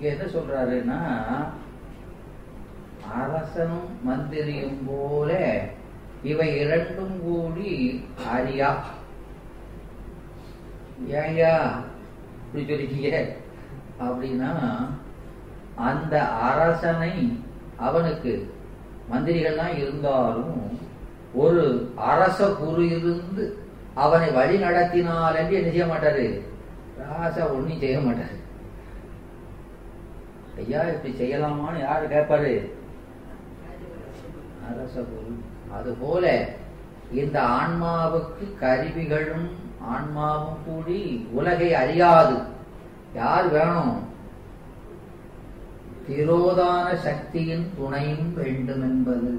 இங்க என்ன சொல்றாருன்னா அரசனும் மந்திரியும் போல இவை இரண்டும் கூடி அறியா ஏயா இப்படி சொல்லிட்டீங்க அப்படின்னா அந்த அரசனை அவனுக்கு மந்திரிகள்லாம் இருந்தாலும் ஒரு அரச குரு இருந்து அவனை வழி நடத்தினால் என்று என்ன செய்ய மாட்டாரு ராசா ஒன்னும் செய்ய மாட்டாரு ஐயா இப்படி செய்யலாமான்னு யாரு கேட்பாரு அரச குரு அதுபோல இந்த ஆன்மாவுக்கு கருவிகளும் ஆன்மாவும் கூடி உலகை அறியாது யார் வேணும் திரோதான சக்தியின் துணையும் வேண்டும் என்பது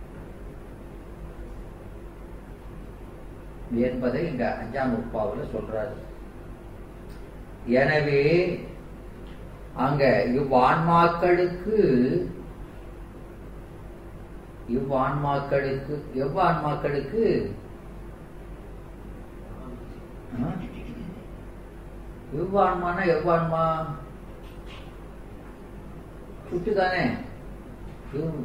என்பதை இங்க அஞ்சாம் உப்பாவில் சொல்றாரு எனவே அங்க இவ்வான்மாக்களுக்கு இவ்வான்மாக்களுக்கு எவ்வான்மாக்களுக்கு ஆ? இவ்வான்மானா எவ்வான்மா சுட்டுதானே இவ்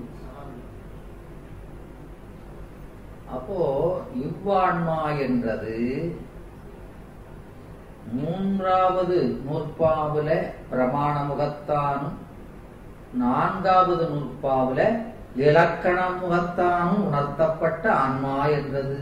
அப்போ இவ்வான்மா என்றது மூன்றாவது நூற்பாவுல பிரமாண முகத்தானும் நான்காவது நூற்பாவுல இலக்கண முகத்தானும் உணர்த்தப்பட்ட ஆன்மா என்றது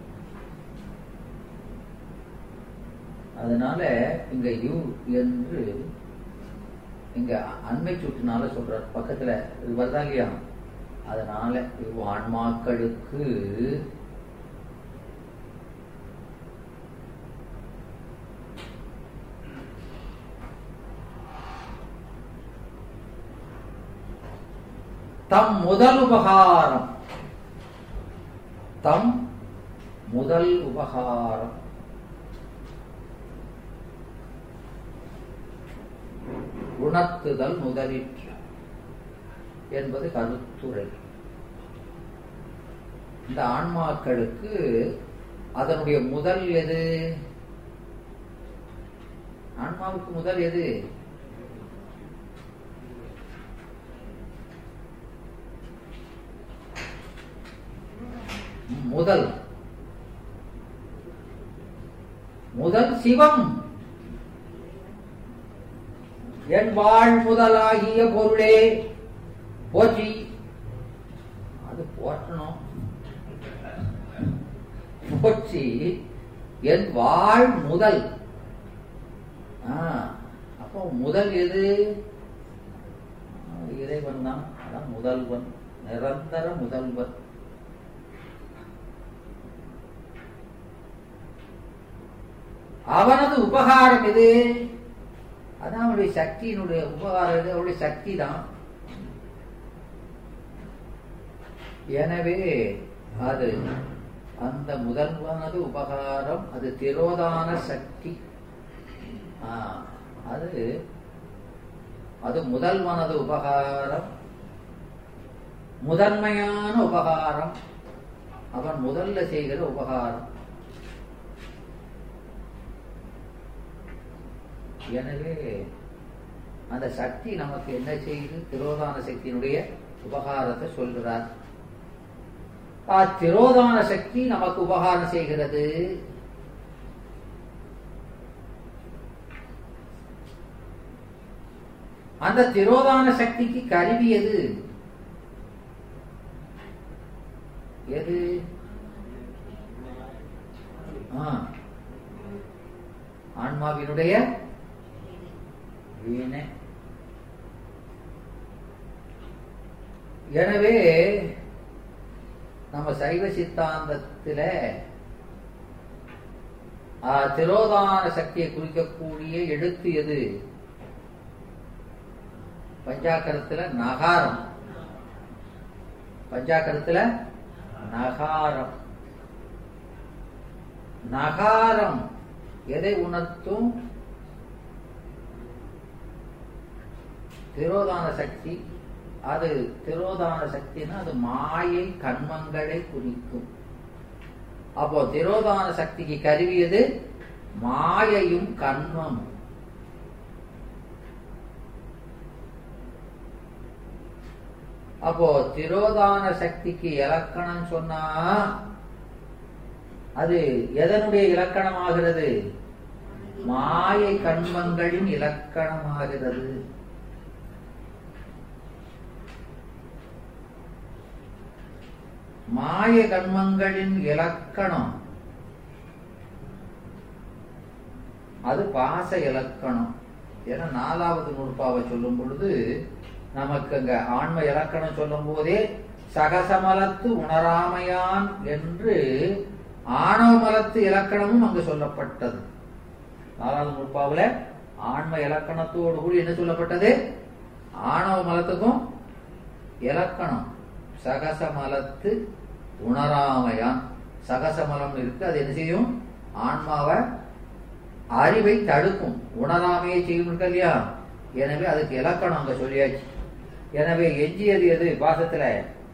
அதனால இங்க யு என்று இங்க அண்மை சுட்டுனால சொல்றார் பக்கத்துல இது வருதா இல்லையா அதனால இவ் ஆன்மாக்களுக்கு தம் முதல் உபகாரம் தம் முதல் உபகாரம் உணர்த்துதல் முதலிற்று என்பது கருத்துரை இந்த ஆன்மாக்களுக்கு அதனுடைய முதல் எது ஆன்மாவுக்கு முதல் எது முதல் முதல் சிவம் என் வாழ் முதலாகிய பொருளே போற்றி அது போற்றணும் போற்றி என் வாழ் முதல் ஆ, அப்போ முதல் எது ஆ, இறைவன் தான் அதான் முதல்வன் நிரந்தர முதல்வன் அவனது உபகாரம் எது அதான் அவனுடைய சக்தியினுடைய உபகாரம் எது அவருடைய சக்தி தான் எனவே அது அந்த முதல்வனது உபகாரம் அது திரோதான சக்தி ஆ, அது அது முதல்வனது உபகாரம் முதன்மையான உபகாரம் அவன் முதல்ல செய்கிற உபகாரம் எனவே அந்த சக்தி நமக்கு என்ன செய்யுது திரோதான சக்தியினுடைய உபகாரத்தை சொல்கிறார் ஆ, திரோதான சக்தி நமக்கு உபகாரம் செய்கிறது அந்த திரோதான சக்திக்கு கருவி எது எது ஆ, ஆன்மாவினுடைய வீணை எனவே நம்ம சைவ சித்தாந்தத்துல ஆ, திரோதான சக்தியை குறிக்கக்கூடிய எழுத்து எது பஞ்சாக்கரத்துல நகாரம் பஞ்சாக்கரத்துல நகாரம் நகாரம் எதை உணர்த்தும் திரோதான சக்தி அது திரோதான சக்தினா அது மாயை கண்மங்களை குறிக்கும் அப்போ திரோதான சக்திக்கு கருவியது மாயையும் கண்மமும் அப்போ திரோதான சக்திக்கு இலக்கணம் சொன்னா அது எதனுடைய இலக்கணமாகிறது மாயை கண்மங்களின் இலக்கணமாகிறது மாய கண்மங்களின் இலக்கணம் அது பாச இலக்கணம் ஏன்னா நாலாவது நூற்பாவை சொல்லும் பொழுது நமக்கு அங்க ஆன்ம இலக்கணம் சொல்லும் போதே சகசமலத்து உணராமையான் என்று ஆணவ மலத்து இலக்கணமும் அங்கு சொல்லப்பட்டது நாலாவது நூற்பாவுல ஆன்ம இலக்கணத்தோடு கூடி என்ன சொல்லப்பட்டது ஆணவ மலத்துக்கும் இலக்கணம் சகசமலத்து உணராமையான் சகசமலம் இருக்கு அது என்ன செய்யும் ஆன்மாவை அறிவை தடுக்கும் உணராமையை செய்யும் இருக்கு இல்லையா எனவே அதுக்கு இலக்கணம் அங்க சொல்லியாச்சு எனவே எஞ்சியது எது பாசத்துல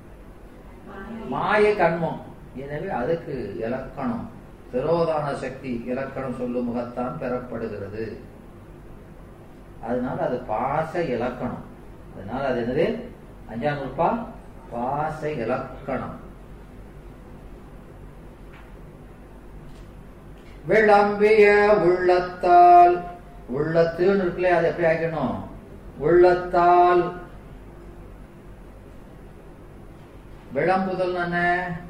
மாய கண்மம் எனவே அதுக்கு இலக்கணம் திரோதான சக்தி இலக்கணம் சொல்லும் முகத்தான் பெறப்படுகிறது அதனால அது பாச இலக்கணம் அதனால அது என்னது அஞ்சாம் நூற்பா பாச இலக்கணம் விளம்பிய உள்ளத்தால் உள்ளத்துன்னு இருக்குல்ல அது எப்படி ஆக்கணும் உள்ளத்தால் விளம்புதல் என்ன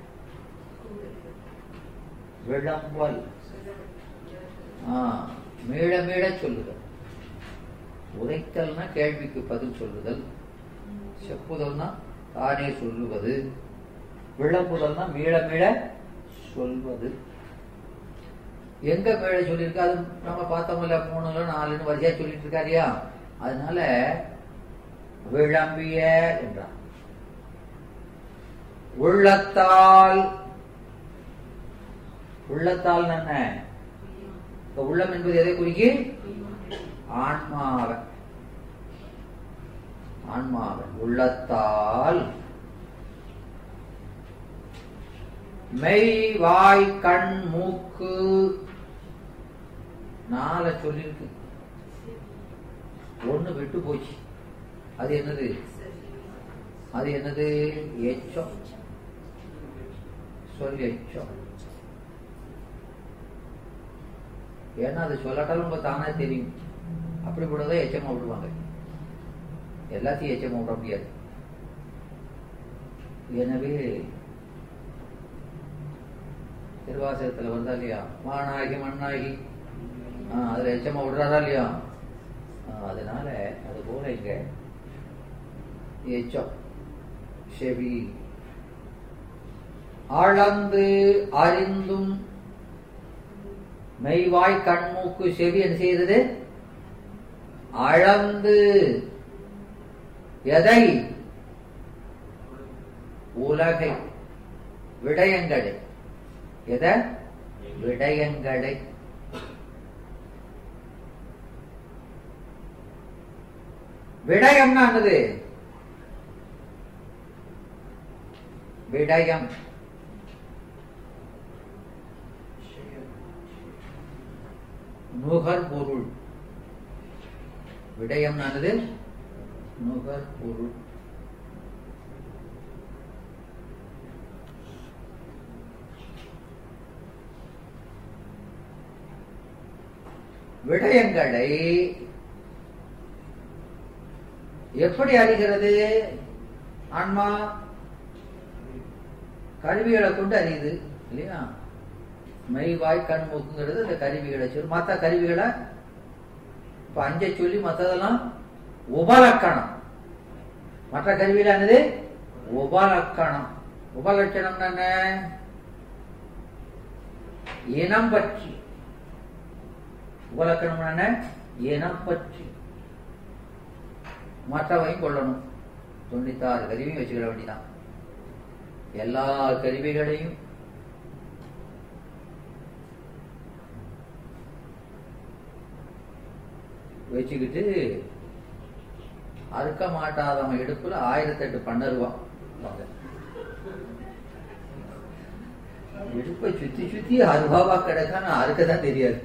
விளம்பல் ஆ, மீள மீள சொல்லுதல் உரைத்தல்னா கேள்விக்கு பதில் சொல்லுதல் செப்புதல்னா தானே சொல்லுவது விளம்புதல்னா மீள மீள சொல்வது எங்க மீள சொல்லியிருக்கு அது நம்ம பார்த்தோம்ல மூணுல நாலுன்னு வரிசையா சொல்லிட்டு இருக்காரியா அதனால விளம்பிய என்றான் உள்ளத்தால் உள்ளத்தால் என்ன இப்ப உள்ளம் என்பது எதை குறிக்கி ஆன்மாவை ஆன்மாவை உள்ளத்தால் மெய் வாய் கண் மூக்கு நாளை சொல்லிருக்கு ஒண்ணு விட்டு போச்சு அது என்னது அது என்னது எச்சம் சொல் எச்சம் ஏன்னா அது சொல்லட்டாலும் உங்க தானே தெரியும் அப்படி கூடதான் எச்சமா விடுவாங்க எல்லாத்தையும் எச்சமா விட முடியாது எனவே திருவாசகத்துல வருதா இல்லையா மானாகி மண்ணாகி ஆஹ் அதுல எச்சமா விடுறாரா இல்லையா ஆஹ் அதனால அது போல இங்க எச்சம் செவி அளந்து அறிந்தும் மெய்வாய் கண்மூக்கு செவி என்ன செய்தது அளந்து எதை உலகை விடயங்களை எதை விடயங்களை விடயம்னா என்னது விடயம் நுகர் பொருள் விடயம் என்னது நுகர் பொருள் விடயங்களை எப்படி அறிகிறது ஆன்மா கருவிகளை கொண்டு அறியுது இல்லையா மெய் வாய் கண் மூக்குங்கிறது இந்த கருவிகளை சொல்லி மற்ற கருவிகளை இப்ப அஞ்சை சொல்லி மற்றதெல்லாம் உபலக்கணம் மற்ற கருவியில என்னது உபலக்கணம் உபலட்சணம் என்ன இனம் பற்றி உபலக்கணம் என்ன இனம் பற்றி மற்றவையும் கொள்ளணும் தொண்ணூத்தாறு கருவியும் வச்சுக்கிற வேண்டிதான் எல்லா கருவிகளையும் வச்சுக்கிட்டு அறுக்க மாட்டாதவன் இடுப்புல ஆயிரத்தி எட்டு பண்ணருவா இடுப்பை சுத்தி சுத்தி அருவாவா கிடக்கான்னு அறுக்கதான் தெரியாது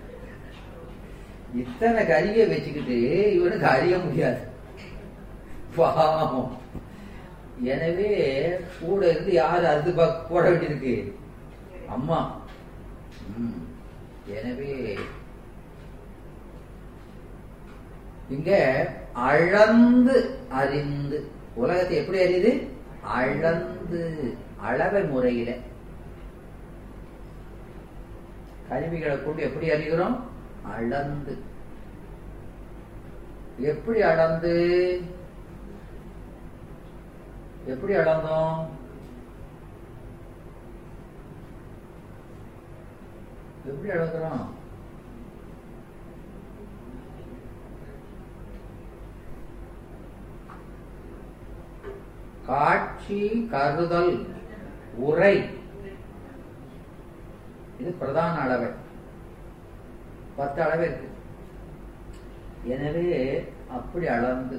இத்தனை கருவியை வச்சுக்கிட்டு இவனுக்கு அறிய முடியாது பாவம் எனவே கூட இருந்து யார் அறுத்து பா- போட வேண்டியிருக்கு அம்மா ம். எனவே இங்க அளந்து அறிந்து உலகத்தை எப்படி அறியுது அளந்து அளவை முறையில கருவிகளை கொண்டு எப்படி அறிகிறோம் அளந்து எப்படி அளந்து எப்படி அளந்தோம் எப்படி அளக்குறோம் காட்சி கருதல் உரை இது பிரதான அளவை பத்து அளவு இருக்கு எனவே அப்படி அளந்து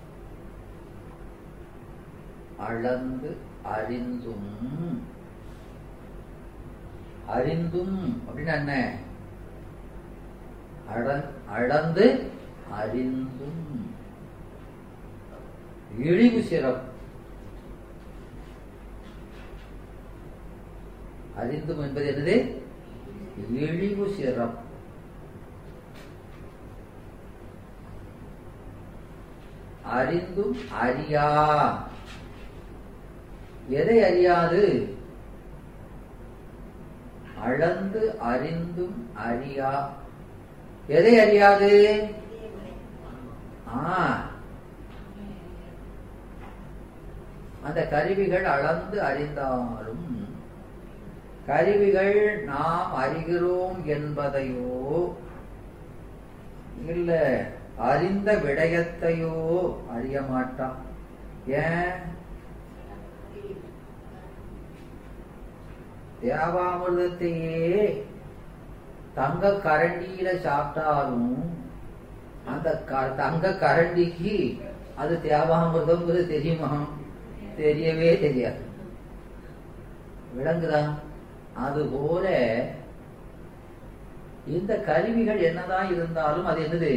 அளந்து அறிந்தும் அறிந்தும் அப்படின்னா என்ன அழ- அளந்து அறிந்தும் இழிவு சிறப்பு அறிந்தும் என்பது என்னது இழிவு சிறப்பு அறிந்தும் அறியா எதை அறியாது அளந்து அறிந்தும் அறியா எதை அறியாது ஆ அந்த கருவிகள் அளந்து அறிந்தாலும் கருவிகள் நாம் அறிகிறோம் என்பதையோ இல்ல அறிந்த விடயத்தையோ அறிய மாட்டான் ஏன் தேவாமிர்தத்தையே தங்க கரண்டியில சாப்பிட்டாலும் அந்த க- தங்க கரண்டிக்கு அது தேவாமிர்தம்ங்கிறது தெரியுமா தெரியவே தெரியாது விளங்குதா அதுபோல இந்த கருவிகள் என்னதான் இருந்தாலும் அது என்னது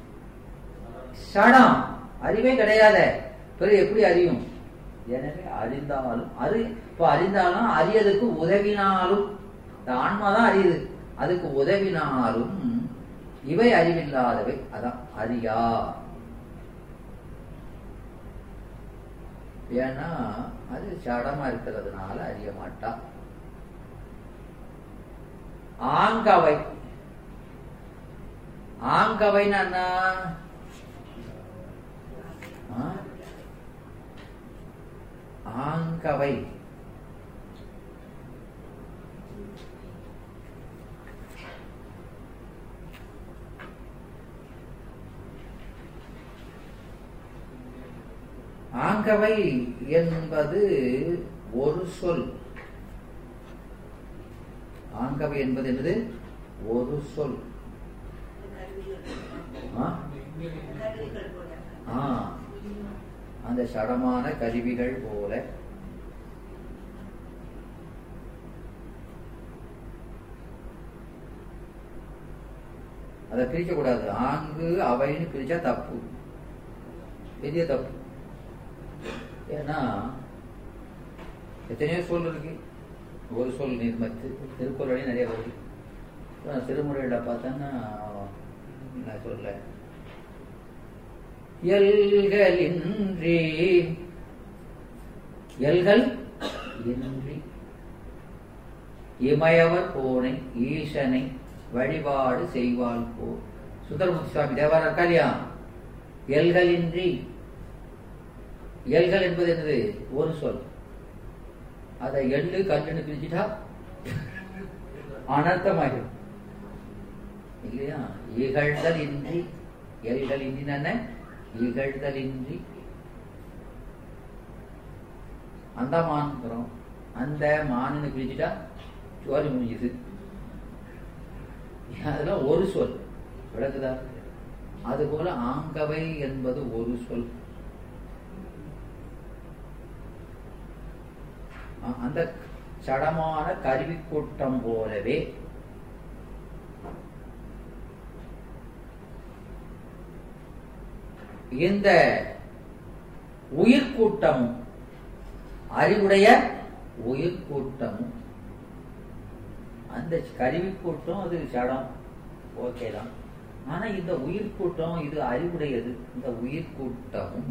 சடம் அறிவே கிடையாத பிறகு எப்படி அறியும் எனவே அறிந்தாலும் அறி இப்ப அறிந்தாலும் அறியதுக்கு உதவினாலும் இந்த ஆன்மா தான் அறியுது அதுக்கு உதவினாலும் இவை அறிவில்லாதவை அதான் அறியா ஏன்னா அது சடமா இருக்கிறதுனால அறிய மாட்டா ஆங்கவை ஆங்கவைன்னா என்ன ஆ? ஆங்கவை ஆங்கவை என்பது ஒரு சொல் ஆங்கவை என்பது என்னது ஒரு சொல் ஆ? ஆ அந்த சடமான கருவிகள் போல அதை பிரிக்க கூடாது ஆங்கு அவைன்னு பிரிச்சா தப்பு பெரிய தப்பு ஏன்னா எத்தனையோ சொல் இருக்கு ஒரு சொல் நிர்மத்து திருக்குறளையும் நிறைய வருது அப்புறம் திருமுறையில பார்த்தோன்னா நான் சொல்ல எல்களின்றி எல்கள் இன்றி இமயவர் போனை ஈசனை வழிபாடு செய்வாள் போ சுந்தரமுத்து சுவாமி தேவாரம் இருக்கா இல்லையா எல்களின்றி எல்கள் என்பது என்னது ஒரு சொல் அதை எள்ளு கல்லுன்னு பிரிச்சுட்டா அனர்த்தமாகிடும் இல்லையா இகழ்தல் இன்றி எல்கள் இன்றி என்ன இகழ்தல் இன்றி அந்த மான்கிறோம் அந்த மானுன்னு பிரிச்சுட்டா சோறு முடிஞ்சுது அதெல்லாம் ஒரு சொல் விளக்குதா அதுபோல ஆங்கவை என்பது ஒரு சொல் அ- அந்த சடமான கருவி கூட்டம் போலவே இந்த உயிர்கூட்டமும் அறிவுடைய உயிர்கூட்டமும் அந்த கருவி கூட்டம் அது சடம் ஓகே தான் ஆனா இந்த உயிர் கூட்டம் இது அறிவுடையது இந்த உயிர் கூட்டமும்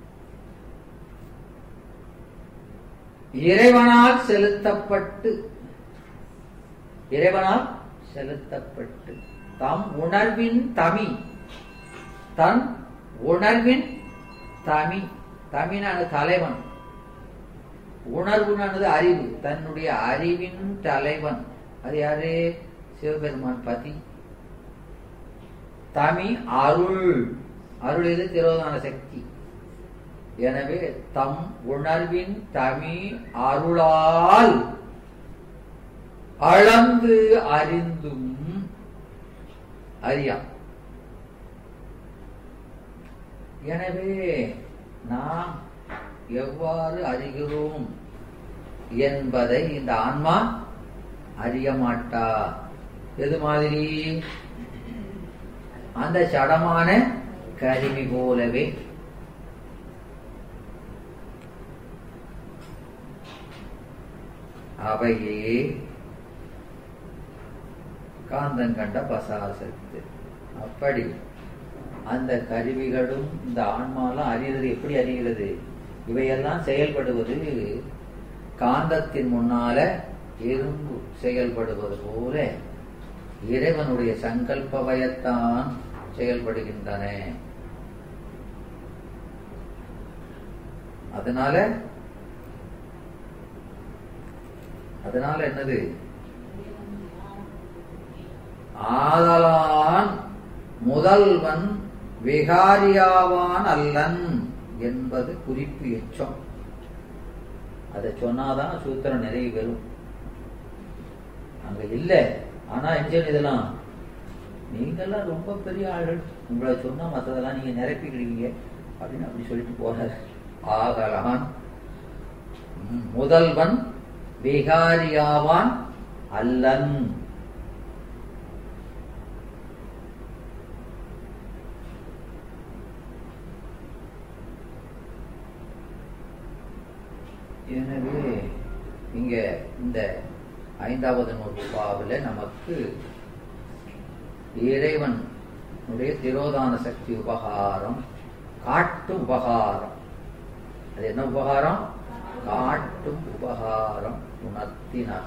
இறைவனால் செலுத்தப்பட்டு இறைவனால் செலுத்தப்பட்டு தம் உணர்வின் தமி தன் உணர்வின் தமி தமிழான தலைவன் உணர்வுனானது அறிவு தன்னுடைய அறிவின் தலைவன் அது யாரு சிவபெருமான் பதி தமி அருள் அருள் இது திரோதான சக்தி எனவே தம் உணர்வின் தமி அருளால் அளந்து அறிந்தும் அறியா எனவே நாம் எவ்வாறு அறிகிறோம் என்பதை இந்த ஆன்மா அறிய மாட்டா எது மாதிரி அந்த சடமான கருவி போலவே அவையே காந்தன் கண்ட பசாசத்து அப்படி அந்த கருவிகளும் இந்த ஆன்மாலாம் அறிகிறது எப்படி அறிகிறது இவையெல்லாம் செயல்படுவது காந்தத்தின் முன்னால இரும்பு செயல்படுவது போல இறைவனுடைய சங்கல்ப பயத்தான் செயல்படுகின்றன அதனால அதனால என்னது ஆதலான் முதல்வன் விகாரியாவான் அல்லன் என்பது குறிப்பு எச்சம் அதை சொன்னாதான் சூத்திரம் நிறைவு பெறும் அங்க இல்ல ஆனா எஞ்சன் இதெல்லாம் நீங்கெல்லாம் ரொம்ப பெரிய ஆள்கள் உங்களை சொன்னா மற்றதெல்லாம் நீங்க நிரப்பிக்கிடுவீங்க அப்படின்னு அப்படி சொல்லிட்டு போறாரு ஆகலான் முதல்வன் விகாரியாவான் அல்லன் எனவே இங்க இந்த ஐந்தாவது நூற்பாவில் நமக்கு இறைவன் திரோதான சக்தி உபகாரம் காட்டு உபகாரம் அது என்ன உபகாரம் காட்டும் உபகாரம் உணர்த்தினார்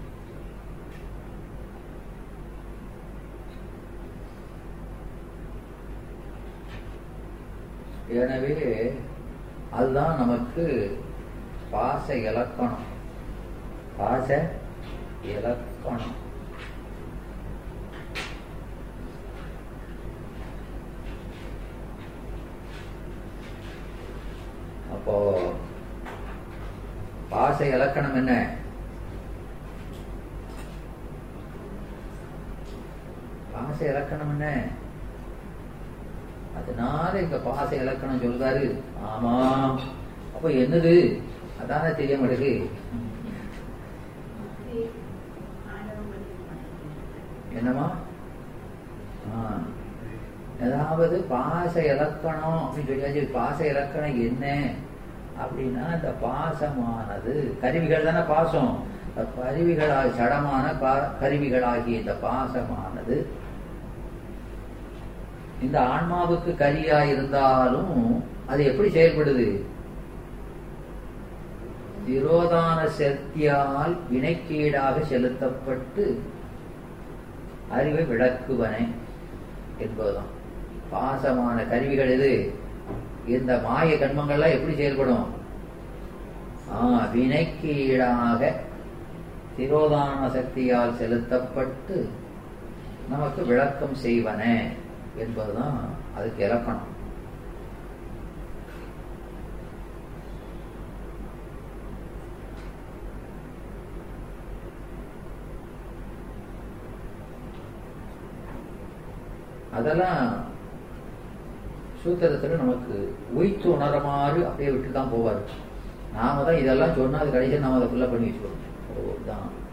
எனவே அதுதான் நமக்கு பாச இலக்கணம் பாச இலக்கணம் அப்போ பாச இலக்கணம் என்ன பாச இலக்கணம் என்ன அதனால இந்த பாச இலக்கணம் சொல்றாரு ஆமா அப்ப என்னது அதானே தெரிய மாட்டேங்குது என்னமா அதாவது பாச இலக்கணம் அப்படின்னு சொல்லியாச்சு பாச இலக்கணம் என்ன அப்படின்னா இந்த பாசமானது கருவிகள் தானே பாசம் கருவிகளாக சடமான கருவிகளாகிய இந்த பாசமானது இந்த ஆன்மாவுக்கு கரியா இருந்தாலும் அது எப்படி செயல்படுது திரோதான சக்தியால் வினைக்கீடாக செலுத்தப்பட்டு அறிவை விளக்குவன என்பதுதான் பாசமான கருவிகள் எது இந்த மாய கண்மங்கள்லாம் எப்படி செயல்படும் ஆஹ் வினைக்கு ஈடாக திரோதான சக்தியால் செலுத்தப்பட்டு நமக்கு விளக்கம் செய்வன என்பதுதான் அதுக்கு இலக்கணம் அதெல்லாம் சூத்திரத்துல நமக்கு உய்த்து உணரமாறு அப்படியே விட்டு தான் போவார் நாம தான் இதெல்லாம் சொன்னா அது கடைசியில் நாம அதை ஃபுல்லாக பண்ணி வச்சுக்கணும் தான்